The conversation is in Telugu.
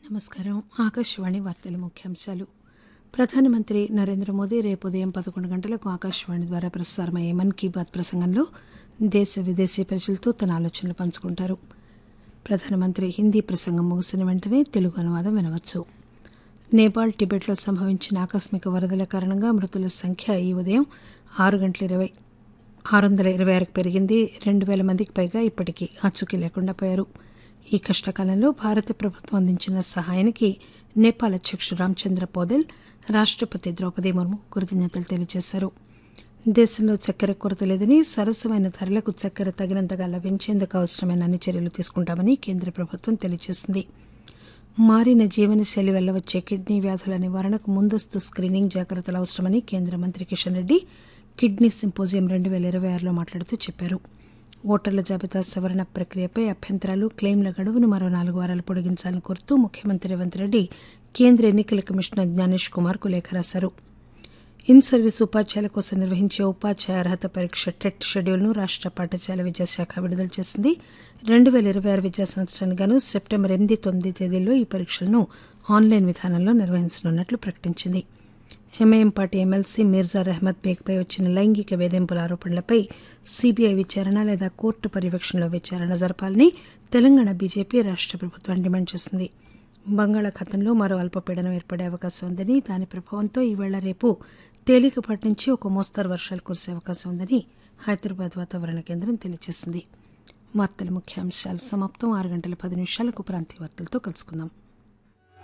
నమస్కారం ఆకాశవాణి వార్తల ముఖ్యాంశాలు ప్రధానమంత్రి నరేంద్ర మోదీ రేపు ఉదయం పదకొండు గంటలకు ఆకాశవాణి ద్వారా ప్రసారమయ్యే మన్ కీ బాత్ ప్రసంగంలో దేశ విదేశీ ప్రజలతో తన ఆలోచనలు పంచుకుంటారు ప్రధానమంత్రి హిందీ ప్రసంగం ముగిసిన వెంటనే తెలుగు అనువాదం వినవచ్చు నేపాల్ టిబెట్లో సంభవించిన ఆకస్మిక వరదల కారణంగా మృతుల సంఖ్య ఈ ఉదయం ఆరు గంటల ఇరవై ఆరు వందల ఇరవై ఆరుకు పెరిగింది రెండు వేల మందికి పైగా ఇప్పటికీ ఆచూకీ లేకుండా పోయారు ఈ కష్టకాలంలో భారత ప్రభుత్వం అందించిన సహాయానికి నేపాల్ అధ్యక్షుడు రామచంద్ర పౌదెల్ రాష్టపతి ద్రౌపది ముర్ము కృతజ్ఞతలు తెలియజేశారు దేశంలో చక్కెర కొరత లేదని సరసమైన ధరలకు చక్కెర తగినంతగా లభించేందుకు అవసరమైన అన్ని చర్యలు తీసుకుంటామని కేంద్ర ప్రభుత్వం తెలియజేసింది మారిన జీవనశైలి వల్ల వచ్చే కిడ్నీ వ్యాధుల నివారణకు ముందస్తు స్క్రీనింగ్ జాగ్రత్తలు అవసరమని కేంద్ర మంత్రి కిషన్ రెడ్డి కిడ్నీ సింపోజియం రెండు వేల ఇరవై ఆరులో మాట్లాడుతూ చెప్పారు ఓటర్ల జాబితా సవరణ ప్రక్రియపై అభ్యంతరాలు క్లెయిమ్ల గడువును మరో నాలుగు వారాలు పొడిగించాలని కోరుతూ ముఖ్యమంత్రి రేవంత్ రెడ్డి కేంద్ర ఎన్నికల కమిషనర్ జ్ఞానేష్ కుమార్ కు లేఖ రాశారు ఇన్ సర్వీస్ ఉపాధ్యాయుల కోసం నిర్వహించే ఉపాధ్యాయ అర్హత పరీక్ష టెట్ షెడ్యూల్ను రాష్ట పాఠశాల విద్యాశాఖ విడుదల చేసింది రెండు వేల ఇరవై ఆరు విద్యా సంవత్సరానికి గాను సెప్టెంబర్ ఎనిమిది తొమ్మిది తేదీల్లో ఈ పరీక్షలను ఆన్లైన్ విధానంలో నిర్వహించనున్నట్లు ప్రకటించింది MIM party MLC Mirza Ahmed బేగ్పై వచ్చిన లైంగిక వేధింపుల ఆరోపణలపై సీబీఐ విచారణ లేదా కోర్టు పర్యవేక్షణలో విచారణ జరపాలని తెలంగాణ బీజేపీ రాష్ట ప్రభుత్వం డిమాండ్ చేసింది బంగాళాఖాతంలో మరో అల్పపీడనం ఏర్పడే అవకాశం ఉందని దాని ప్రభావంతో ఈవేళ రేపు తేలికపాటి నుంచి ఒక మోస్తరు వర్షాలు కురిసే అవకాశం ఉందని హైదరాబాద్ వాతావరణ కేంద్రం తెలియజేసింది వార్తల ముఖ్యాంశాలు సమాప్తం ఆరు గంటల పది నిమిషాలకు ప్రాంతీయ వార్తలతో కలుసుకుందాం